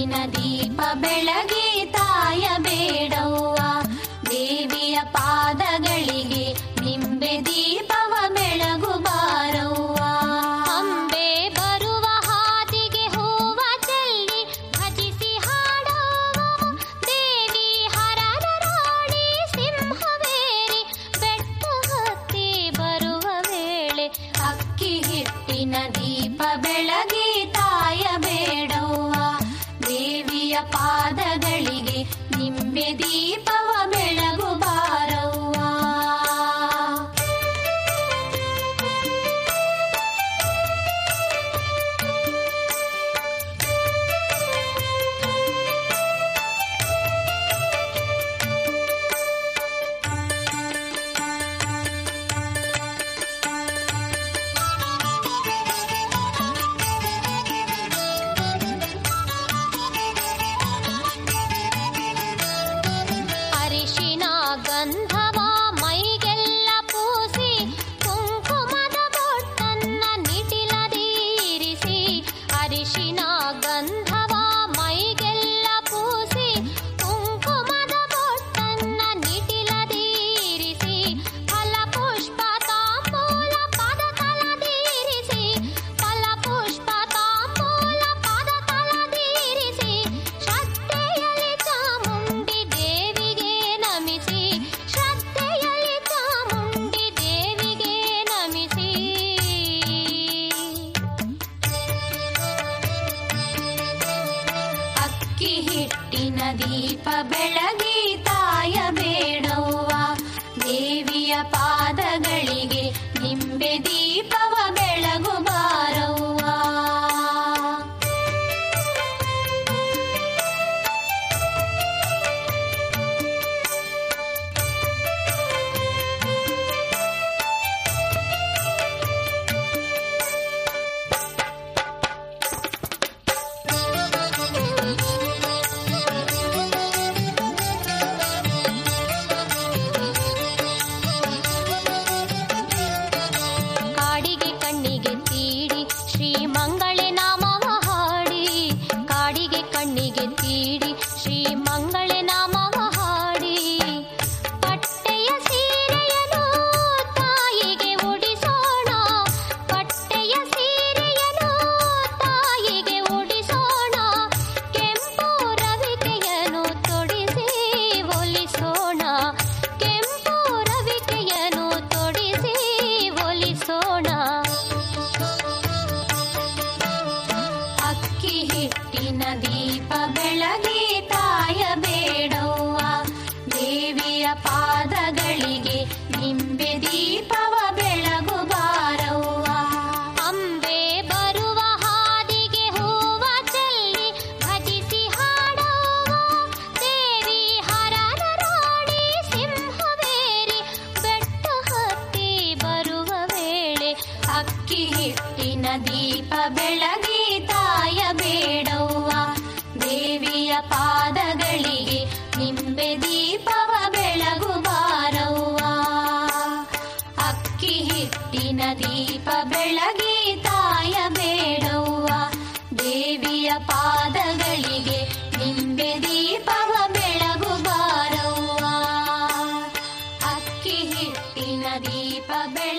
ಹಿಟ್ಟಿನ ದೀಪ ಬೆಳಗಿ ತಾಯ ಬೇಡವ್ವ ದೇವಿಯ ಪಾದಗಳಿಗೆ ನಿಂಬೆ ದೀಪವ ಬೆಳಗು ಬಾರವ್ವ ಅಂಬೆ ಬರುವ ಹಾದಿಗೆ ಹೂವ ಚೆಲ್ಲಿ ಭಜಿಸಿ ಹಾಡುವ ದೇವಿ ಹರನ ರಾಣಿ ಸಿಂಹವೇರಿ ಬೆಟ್ಟ ಹತ್ತಿ ಬರುವ ವೇಳೆ ಅಕ್ಕಿ ಹಿಟ್ಟಿನ ದೀಪ ಬೆಳಗಿ ತಾಯ ಬೇಡವ್ವ ದೇವಿಯ ಪಾದಗಳಿಗೆ ನಿಂಬೆ ದೀಪವ ಬೆಳಗು ಬಾರವ್ವ ಅರಿಶಿನ ಗಂಧವ ಮೈಗೆಲ್ಲ ಪೂಸಿ ಕುಂಕುಮದ ಬೊಟ್ಟನ್ನ ನಿಟಿಲದೀರಿಸಿ ಅರಿಶಿನ ಗಂಧವ ಮೈಗೆಲ್ಲ ಪೂಸಿ ಕುಂಕುಮದ ಬೊಟ್ಟನ್ನ ನಿಟಿಲದೀರಿಸಿ ಫಲ ಪುಷ್ಪ ತಾಂಬೂಲ ಪದ ತಲದೀರಿಸಿ ಫಲ ಪುಷ್ಪ ತಾಂಬೂಲ ಪದ ತಲದೀರಿಸಿ ಶ್ರದ್ಧೆಯಲ್ಲಿ ಚಾಮುಂಡಿ ದೇವಿಗೆ ನಮಿಸಿ ಶ್ರದ್ಧೆಯಲ್ಲಿ ಚಾಮುಂಡಿ ದೇವಿಗೆ ನಮಿಸಿ ಅಕ್ಕಿ ಹಿಟ್ಟಿನ ದೀಪ ಬೆಳಗಿ ತಾಯ ಬೇಡವ್ವ ದೇವಿಯ ಪಾದಗಳಿಗೆ ನಿಂಬೆ ದೀಪವ ಬೆಳಗು ಬಾರವ್ವ ಕಾಡಿಗೆ ಕಣ್ಣಿಗೆ ತೀಡಿ ಶ್ರೀ ಮಂಗಳೆ ನಾಮವ ಹಾಡಿ ಕಾಡಿಗೆ ಕಣ್ಣಿಗೆ ತೀಡಿ ಶ್ರೀ ಮಂಗಳೆ ನಾಮವ ಹಾಡಿ ಪಟ್ಟೆಯ ಸೀರೆಯನು ತಾಯಿಗೆ ಉಡಿಸೋಣ ಪಟ್ಟೆಯ ಸೀರೆಯನು ತಾಯಿಗೆ ಉಡಿಸೋಣ ಕೆಂಪು ರವಿಕೆಯನು ತೊಡಿಸಿ ಒಲಿಸೋಣ ಕೆಂಪು ರವಿಕೆಯನು ತೊಡಿಸಿ ಒಲಿಸೋಣ ಅಕ್ಕಿ ಹಿಟ್ಟಿನ ದೀಪ ಬೆಳಗಿ ತಾಯ ಬೇಡವ್ವ ದೇವಿಯ ಪಾದಗಳಿಗೆ ನಿಂಬೆ ದೀಪವ ಬೆಳಗು ಬಾರವ್ವ ಅಂಬೆ ಬರುವ ಹಾದಿಗೆ ಹೂವ ಚೆಲ್ಲಿ ಭಜಿಸಿ ಹಾಡುವ ದೇವಿ ಹರನ ರಾಣಿ ಸಿಂಹವೇರಿ ಬೆಟ್ಟ ಹತ್ತಿ ಬರುವ ವೇಳೆ ಅಕ್ಕಿ ಹಿಟ್ಟಿನ ದೀಪ ಬೆಳಗಿ ತಾಯ ಬೇಡವ್ವ ದೇವಿಯ ಪಾದಗಳಿಗೆ ನಿಂಬೆ ದೀಪವ ಬೆಳಗು ಬಾರವ್ವ ಅಕ್ಕಿ ಹಿಟ್ಟಿನ ದೀಪ ಬೆಳಗಿ ತಾಯ ಬೇಡವ್ವ ದೇವಿಯ ಪಾದಗಳಿಗೆ ನಿಂಬೆ ದೀಪವ ಬೆಳಗು ಬಾರವ್ವ ಅಕ್ಕಿ ಹಿಟ್ಟಿನ ದೀಪ ಬೆಳಗಿ